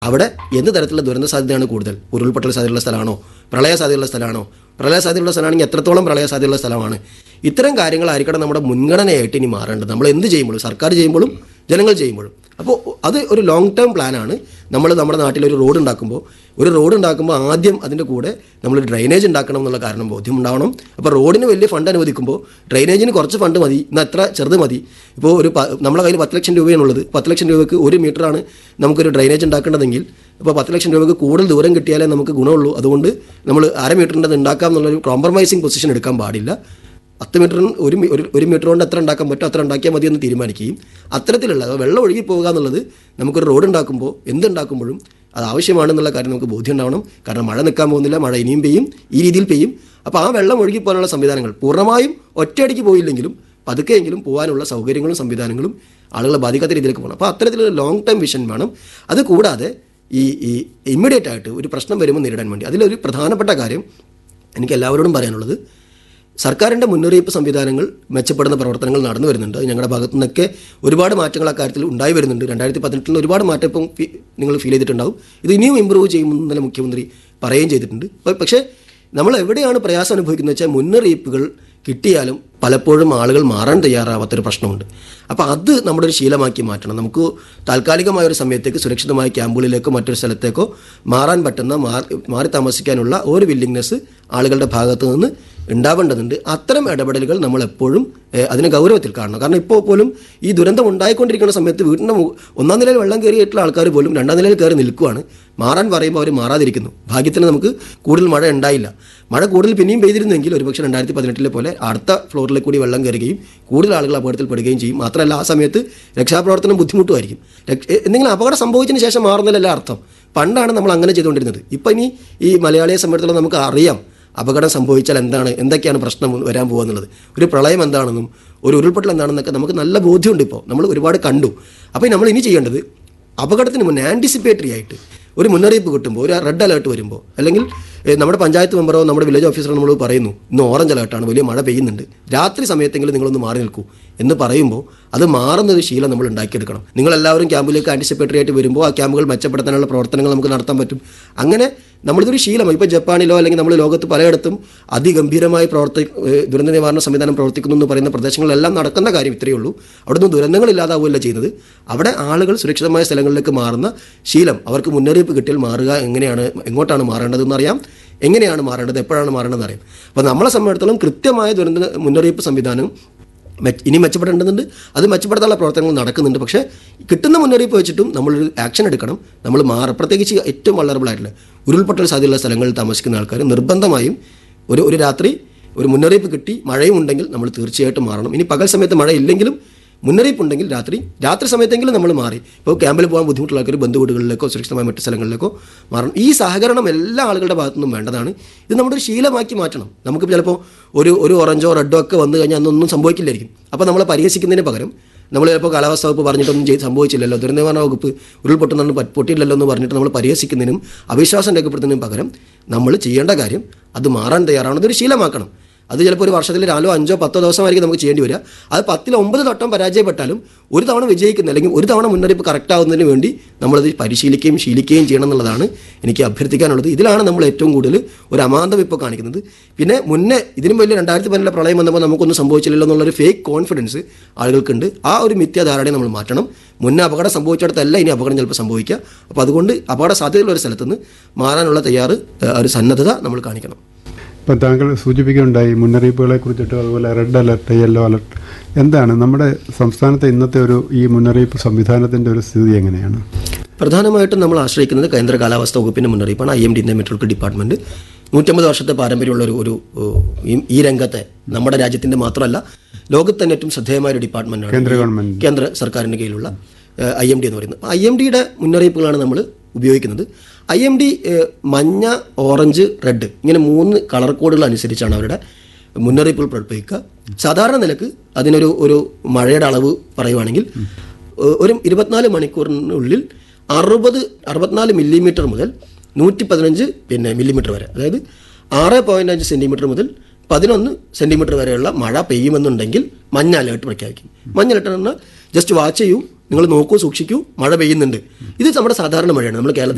അവിടെ എന്ത് തരത്തിലുള്ള ദുരന്ത സാധ്യതയാണ് കൂടുതൽ ഉരുൾപൊട്ടൽ സാധ്യതയുള്ള സ്ഥലമാണോ പ്രളയ സാധ്യതയുള്ള സ്ഥലമാണോ പ്രളയ സാധ്യതയുള്ള സ്ഥലമാണെങ്കിൽ എത്രത്തോളം പ്രളയ സാധ്യതയുള്ള സ്ഥലമാണ് ഇത്തരം കാര്യങ്ങളായിരിക്കണം നമ്മുടെ മുൻഗണനയായിട്ട് ഇനി മാറേണ്ടത് നമ്മൾ എന്ത് ചെയ്യുമ്പോഴും സർക്കാർ ചെയ്യുമ്പോഴും ജനങ്ങൾ ചെയ്യുമ്പോഴും അപ്പോൾ അത് ഒരു ലോങ് ടേം പ്ലാനാണ് നമ്മൾ നമ്മുടെ നാട്ടിൽ ഒരു റോഡ് ഉണ്ടാക്കുമ്പോൾ ഒരു റോഡ് ഉണ്ടാക്കുമ്പോൾ ആദ്യം അതിൻ്റെ കൂടെ നമ്മൾ ഡ്രൈനേജ് ഉണ്ടാക്കണം എന്നുള്ള കാരണം ബോധ്യം ഉണ്ടാവണം അപ്പോൾ റോഡിന് വലിയ ഫണ്ട് അനുവദിക്കുമ്പോൾ ഡ്രൈനേജിന് കുറച്ച് ഫണ്ട് മതി ഇന്ന് എത്ര ചെറുത് മതി ഇപ്പോൾ ഒരു പ- നമ്മുടെ കയ്യിൽ പത്ത് ലക്ഷം രൂപയാണുള്ളത് പത്ത് ലക്ഷം രൂപയ്ക്ക് ഒരു മീറ്ററാണ് നമുക്കൊരു ഡ്രൈനേജ് ഉണ്ടാക്കേണ്ടതെങ്കിൽ ഇപ്പോൾ പത്ത് ലക്ഷം രൂപയ്ക്ക് കൂടുതൽ ദൂരം കിട്ടിയാലേ നമുക്ക് ഗുണമുള്ളൂ അതുകൊണ്ട് നമ്മൾ അര മീറ്ററിൻ്റെ ഉണ്ടാക്കാം എന്നുള്ളൊരു കോംപ്രമൈസിങ് പൊസിഷൻ എടുക്കാൻ പാടില്ല പത്ത് മീറ്ററിന് ഒരു മീ- ഒരു ഒരു മീറ്റർ കൊണ്ട് എത്ര ഉണ്ടാക്കാൻ പറ്റും അത്ര ഉണ്ടാക്കിയാൽ മതി എന്ന് തീരുമാനിക്കുകയും അത്തരത്തിലുള്ള അതായത് വെള്ളം ഒഴുകി പോകുക എന്നുള്ളത് നമുക്കൊരു റോഡ് ഉണ്ടാക്കുമ്പോൾ എന്തുണ്ടാക്കുമ്പോഴും അത് ആവശ്യമാണെന്നുള്ള കാര്യം നമുക്ക് ബോധ്യം ഉണ്ടാവണം കാരണം മഴ നിൽക്കാൻ പോകുന്നില്ല മഴ ഇനിയും പെയ്യും ഈ രീതിയിൽ പെയ്യും അപ്പോൾ ആ വെള്ളം ഒഴുകി പോകാനുള്ള സംവിധാനങ്ങൾ പൂർണ്ണമായും ഒറ്റയടിക്ക് പോയില്ലെങ്കിലും പതുക്കെയെങ്കിലും പോകാനുള്ള സൗകര്യങ്ങളും സംവിധാനങ്ങളും ആളുകളെ ബാധിക്കാത്ത രീതിയിലേക്ക് പോകണം അപ്പോൾ അത്തരത്തിലൊരു ലോങ് ടൈം വിഷൻ വേണം അത് കൂടാതെ ഈ ഈ ഇമ്മീഡിയറ്റ് ആയിട്ട് ഒരു പ്രശ്നം വരുമ്പോൾ നേരിടാൻ വേണ്ടി അതിലൊരു പ്രധാനപ്പെട്ട കാര്യം എനിക്ക് എല്ലാവരോടും പറയാനുള്ളത് സർക്കാരിൻ്റെ മുന്നറിയിപ്പ് സംവിധാനങ്ങൾ മെച്ചപ്പെടുന്ന പ്രവർത്തനങ്ങൾ നടന്നു വരുന്നുണ്ട് അത് ഞങ്ങളുടെ ഭാഗത്തു നിന്നൊക്കെ ഒരുപാട് മാറ്റങ്ങൾ ആ കാര്യത്തിൽ ഉണ്ടായി വരുന്നുണ്ട് രണ്ടായിരത്തി പതിനെട്ടിൽ ഒരുപാട് മാറ്റം ഇപ്പം ഫീ- നിങ്ങൾ ഫീൽ ചെയ്തിട്ടുണ്ടാവും ഇത് ഇനിയും ഇമ്പ്രൂവ് ചെയ്യുമെന്ന് ഇന്നലെ മുഖ്യമന്ത്രി പറയുകയും ചെയ്തിട്ടുണ്ട് പ- പക്ഷേ നമ്മൾ എവിടെയാണ് പ്രയാസം അനുഭവിക്കുന്നത് വെച്ചാൽ മുന്നറിയിപ്പുകൾ കിട്ടിയാലും പലപ്പോഴും ആളുകൾ മാറാൻ തയ്യാറാവാത്തൊരു പ്രശ്നമുണ്ട് അപ്പോൾ അത് നമ്മുടെ ഒരു ശീലമാക്കി മാറ്റണം നമുക്ക് താൽക്കാലികമായ ഒരു സമയത്തേക്ക് സുരക്ഷിതമായ ക്യാമ്പുകളിലേക്കോ മറ്റൊരു സ്ഥലത്തേക്കോ മാറാൻ പറ്റുന്ന മാറി മാറി താമസിക്കാനുള്ള ഒരു വില്ലിങ്നെസ് ആളുകളുടെ ഭാഗത്തു നിന്ന് ഉണ്ടാവേണ്ടതുണ്ട് അത്തരം ഇടപെടലുകൾ നമ്മൾ എപ്പോഴും ഏഹ്, അതിനെ ഗൗരവത്തിൽ കാണണം കാരണം ഇപ്പോൾ പോലും ഈ ദുരന്തം ഉണ്ടായിക്കൊണ്ടിരിക്കുന്ന സമയത്ത് വീടിൻ്റെ മു- ഒന്നാം നിലയിൽ വെള്ളം കയറിയിട്ടുള്ള ആൾക്കാർ പോലും രണ്ടാം നിലയിൽ കയറി നിൽക്കുവാണ് മാറാൻ പറയുമ്പോൾ അവർ മാറാതിരിക്കുന്നു ഭാഗ്യത്തിന് നമുക്ക് കൂടുതൽ മഴ ഉണ്ടായില്ല മഴ കൂടുതൽ പിന്നെയും പെയ്തിരുന്നെങ്കിൽ ഒരുപക്ഷെ രണ്ടായിരത്തി പതിനെട്ടിലെ പോലെ അടുത്ത ഫ്ലോറിലേക്ക് കൂടി വെള്ളം കയറുകയും കൂടുതൽ ആളുകൾ അപകടത്തിൽപ്പെടുകയും ചെയ്യും മാത്രമല്ല ആ സമയത്ത് രക്ഷാപ്രവർത്തനം ബുദ്ധിമുട്ടുമായിരിക്കും രക്ഷ- എ- എന്തെങ്കിലും അപകടം സംഭവിച്ചതിന് ശേഷം മാറുന്നതിലല്ല അർത്ഥം പണ്ടാണ് നമ്മൾ അങ്ങനെ ചെയ്തുകൊണ്ടിരുന്നത് ഇപ്പം ഇനി ഈ മലയാളിയെ സംബന്ധിച്ചിടത്തോളം നമുക്ക് അറിയാം അപകടം സംഭവിച്ചാൽ എന്താണ് എന്തൊക്കെയാണ് പ്രശ്നം വരാൻ പോകുക എന്നുള്ളത് ഒരു പ്രളയം എന്താണെന്നും ഒരു ഉരുൾപൊട്ടൽ എന്താണെന്നൊക്കെ നമുക്ക് നല്ല ബോധ്യമുണ്ട് ഇപ്പോൾ നമ്മൾ ഒരുപാട് കണ്ടു അപ്പോൾ നമ്മൾ ഇനി ചെയ്യേണ്ടത് അപകടത്തിന് മുന്നേ ആൻറ്റിസിപ്പേറ്ററി ആയിട്ട് ഒരു മുന്നറിയിപ്പ് കിട്ടുമ്പോൾ ഒരു റെഡ് അലേർട്ട് വരുമ്പോൾ അല്ലെങ്കിൽ ഏഹ്, നമ്മുടെ പഞ്ചായത്ത് മെമ്പറോ നമ്മുടെ വില്ലേജ് ഓഫീസറോ നമ്മൾ പറയുന്നു ഇന്ന് ഓറഞ്ച് അലേർട്ടാണ് വലിയ മഴ പെയ്യുന്നുണ്ട് രാത്രി സമയത്തെങ്കിലും നിങ്ങളൊന്ന് മാറി നിൽക്കൂ എന്ന് പറയുമ്പോൾ അത് മാറുന്ന ഒരു ശീലം നമ്മൾ ഉണ്ടാക്കിയെടുക്കണം നിങ്ങളെല്ലാവരും ക്യാമ്പിലേക്ക് ആൻറ്റിസിപ്പേറ്ററി ആയിട്ട് വരുമ്പോൾ ആ ക്യാമ്പുകൾ മെച്ചപ്പെടുത്താനുള്ള പ്രവർത്തനങ്ങൾ നമുക്ക് നടത്താൻ പറ്റും അങ്ങനെ നമ്മളിതൊരു ശീലമായി ഇപ്പോൾ ജപ്പാനിലോ അല്ലെങ്കിൽ നമ്മൾ ലോകത്ത് പലയിടത്തും അതിഗംഭീരമായി പ്രവർത്തി ഏഹ്, ദുരന്ത നിവാരണ സംവിധാനം പ്രവർത്തിക്കുന്നു എന്ന് പറയുന്ന പ്രദേശങ്ങളിലെല്ലാം നടക്കുന്ന കാര്യം ഇത്രയേ ഉള്ളൂ അവിടുന്ന് ദുരന്തങ്ങൾ ഇല്ലാതാവുകയല്ല ചെയ്യുന്നത് അവിടെ ആളുകൾ സുരക്ഷിതമായ സ്ഥലങ്ങളിലേക്ക് മാറുന്ന ശീലം അവർക്ക് മുന്നറിയിപ്പ് കിട്ടിയാൽ മാറുക എങ്ങനെയാണ് എങ്ങോട്ടാണ് മാറേണ്ടതെന്ന് അറിയാം എങ്ങനെയാണ് മാറേണ്ടത് എപ്പോഴാണ് മാറേണ്ടതെന്ന് അറിയാം അപ്പോൾ നമ്മളെ സംബന്ധിച്ചിടത്തോളം കൃത്യമായ ദുരന്ത മുന്നറിയിപ്പ് സംവിധാനം മെ- ഇനി മെച്ചപ്പെടേണ്ടതുണ്ട് അത് മെച്ചപ്പെടുത്താനുള്ള പ്രവർത്തനങ്ങൾ നടക്കുന്നുണ്ട് പക്ഷേ കിട്ടുന്ന മുന്നറിയിപ്പ് വെച്ചിട്ടും നമ്മളൊരു ആക്ഷൻ എടുക്കണം നമ്മൾ മാറ പ്രത്യേകിച്ച് ഏറ്റവും വളറബിൾ ആയിട്ടുള്ള ഉരുൾപൊട്ടൽ സാധ്യതയുള്ള സ്ഥലങ്ങളിൽ താമസിക്കുന്ന ആൾക്കാർ നിർബന്ധമായും ഒരു ഒരു രാത്രി ഒരു മുന്നറിയിപ്പ് കിട്ടി മഴയും ഉണ്ടെങ്കിൽ നമ്മൾ തീർച്ചയായിട്ടും മാറണം ഇനി പകൽ സമയത്ത് മഴ ഇല്ലെങ്കിലും മുന്നറിയിപ്പ് ഉണ്ടെങ്കിൽ രാത്രി രാത്രി സമയത്തെങ്കിലും നമ്മൾ മാറി ഇപ്പോൾ ക്യാമ്പിൽ പോകാൻ ബുദ്ധിമുട്ടുള്ള ആൾക്കാർ ബന്ധുവീടുകളിലേക്കോ സുരക്ഷിതമായ മറ്റു സ്ഥലങ്ങളിലേക്കോ മാറണം ഈ സഹകരണം എല്ലാ ആളുകളുടെ ഭാഗത്തുനിന്നും വേണ്ടതാണ് ഇത് നമ്മുടെ ഒരു ശീലമാക്കി മാറ്റണം നമുക്ക് ചിലപ്പോൾ ഒരു ഒരു ഓറഞ്ചോ റെഡോ ഒക്കെ വന്നു കഴിഞ്ഞാൽ അന്നൊന്നും സംഭവിക്കില്ലായിരിക്കും അപ്പോൾ നമ്മളെ പരിഹസിക്കുന്നതിന് പകരം നമ്മൾ ചിലപ്പോൾ കാലാവസ്ഥ വകുപ്പ് പറഞ്ഞിട്ടൊന്നും ചെയ്ത് സംഭവിച്ചില്ലല്ലോ ദുരന്ത നിവാരണ വകുപ്പ് ഉരുൾപൊട്ടുന്നു പൊട്ടിയില്ലല്ലോ എന്ന് പറഞ്ഞിട്ട് നമ്മൾ പരിഹസിക്കുന്നതിനും അവിശ്വാസം രേഖപ്പെടുത്തുന്നതിനും പകരം നമ്മൾ ചെയ്യേണ്ട കാര്യം അത് മാറാൻ തയ്യാറാണ് ഇതൊരു ശീലമാക്കണം അത് ചിലപ്പോൾ ഒരു വർഷത്തിൽ നാലോ അഞ്ചോ പത്തോ ദിവസമായിരിക്കും നമുക്ക് ചെയ്യേണ്ടി വരിക അത് പത്തിൽ ഒമ്പത് തൊട്ടം പരാജയപ്പെട്ടാലും ഒരു തവണ വിജയിക്കുന്ന അല്ലെങ്കിൽ ഒരു തവണ മുന്നറിയിപ്പ് കറക്റ്റ് ആവുന്നതിന് വേണ്ടി നമ്മളത് പരിശീലിക്കുകയും ശീലിക്കുകയും ചെയ്യണം എന്നുള്ളതാണ് എനിക്ക് അഭ്യർത്ഥിക്കാനുള്ളത് ഇതിലാണ് നമ്മൾ ഏറ്റവും കൂടുതൽ ഒരു അമാന്തം ഇപ്പോൾ കാണിക്കുന്നത് പിന്നെ മുന്നേ ഇതിനും വലിയ രണ്ടായിരത്തി പതിനെട്ടിലെ പ്രളയം വന്നപ്പോൾ നമുക്കൊന്നും സംഭവിച്ചില്ലല്ലോ എന്നുള്ളൊരു ഫേക്ക് കോൺഫിഡൻസ് ആളുകൾക്കുണ്ട് ആ ഒരു മിഥ്യാധാരണയെ നമ്മൾ മാറ്റണം മുന്നേ അപകടം സംഭവിച്ചിടത്തല്ല ഇനി അപകടം ചിലപ്പോൾ സംഭവിക്കുക അപ്പോൾ അതുകൊണ്ട് അപകട സാധ്യതയുള്ള ഒരു സ്ഥലത്തുനിന്ന് മാറാനുള്ള തയ്യാറ് ഏഹ്, ഒരു സന്നദ്ധത നമ്മൾ കാണിക്കണം ഇപ്പം താങ്കൾ സൂചിപ്പിക്കുകയുണ്ടായി മുന്നറിയിപ്പുകളെ കുറിച്ചിട്ട് അതുപോലെ റെഡ് അലർട്ട് യെല്ലോ അലർട്ട് എന്താണ് നമ്മുടെ സംസ്ഥാനത്തെ ഇന്നത്തെ ഒരു ഈ മുന്നറിയിപ്പ് സംവിധാനത്തിൻ്റെ ഒരു സ്ഥിതി എങ്ങനെയാണ് പ്രധാനമായിട്ടും നമ്മൾ ആശ്രയിക്കുന്നത് കേന്ദ്ര കാലാവസ്ഥ വകുപ്പിൻ്റെ മുന്നറിയിപ്പാണ് I M D meteorology department നൂറ്റമ്പത് വർഷത്തെ പാരമ്പര്യമുള്ള ഒരു ഒരു ഏഹ്, ഈ- ഈ രംഗത്തെ നമ്മുടെ രാജ്യത്തിൻ്റെ മാത്രമല്ല ലോകത്ത് തന്നെ ഏറ്റവും ശ്രദ്ധേയമായ ഒരു ഡിപ്പാർട്ട്മെൻറ്റാണ് കേന്ദ്ര ഗവൺമെന്റ് കേന്ദ്ര സർക്കാരിൻ്റെ കീഴിലുള്ള ഐ എം ഡി എന്ന് പറയുന്നത് ഐ എം ഡിയുടെ മുന്നറിയിപ്പുകളാണ് നമ്മൾ ഉപയോഗിക്കുന്നത് ഐ എം ഡി മഞ്ഞ ഓറഞ്ച് റെഡ് ഇങ്ങനെ മൂന്ന് കളർ കോഡുകൾ അനുസരിച്ചാണ് അവരുടെ മുന്നറിയിപ്പുകൾ പുറപ്പെടുവിക്കുക സാധാരണ നിലക്ക് അതിനൊരു ഒരു മഴയുടെ അളവ് പറയുവാണെങ്കിൽ ഏഹ്, ഒരു ഇരുപത്തിനാല് മണിക്കൂറിനുള്ളിൽ അറുപത് അറുപത്തിനാല് മില്ലിമീറ്റർ മുതൽ നൂറ്റി പതിനഞ്ച് പിന്നെ മില്ലിമീറ്റർ വരെ അതായത് ആറ് പോയിൻറ്റ് അഞ്ച് സെൻറ്റിമീറ്റർ മുതൽ പതിനൊന്ന് സെൻറ്റിമീറ്റർ വരെയുള്ള മഴ പെയ്യുമെന്നുണ്ടെങ്കിൽ മഞ്ഞ അലേർട്ട് പ്രഖ്യാപിക്കും മഞ്ഞ അലേർട്ട് പറഞ്ഞാൽ ജസ്റ്റ് വാച്ച് ചെയ്യൂ നിങ്ങൾ നോക്കൂ സൂക്ഷിക്കൂ മഴ പെയ്യുന്നുണ്ട് ഇത് നമ്മുടെ സാധാരണ മഴയാണ് നമ്മൾ കേരളത്തിൽ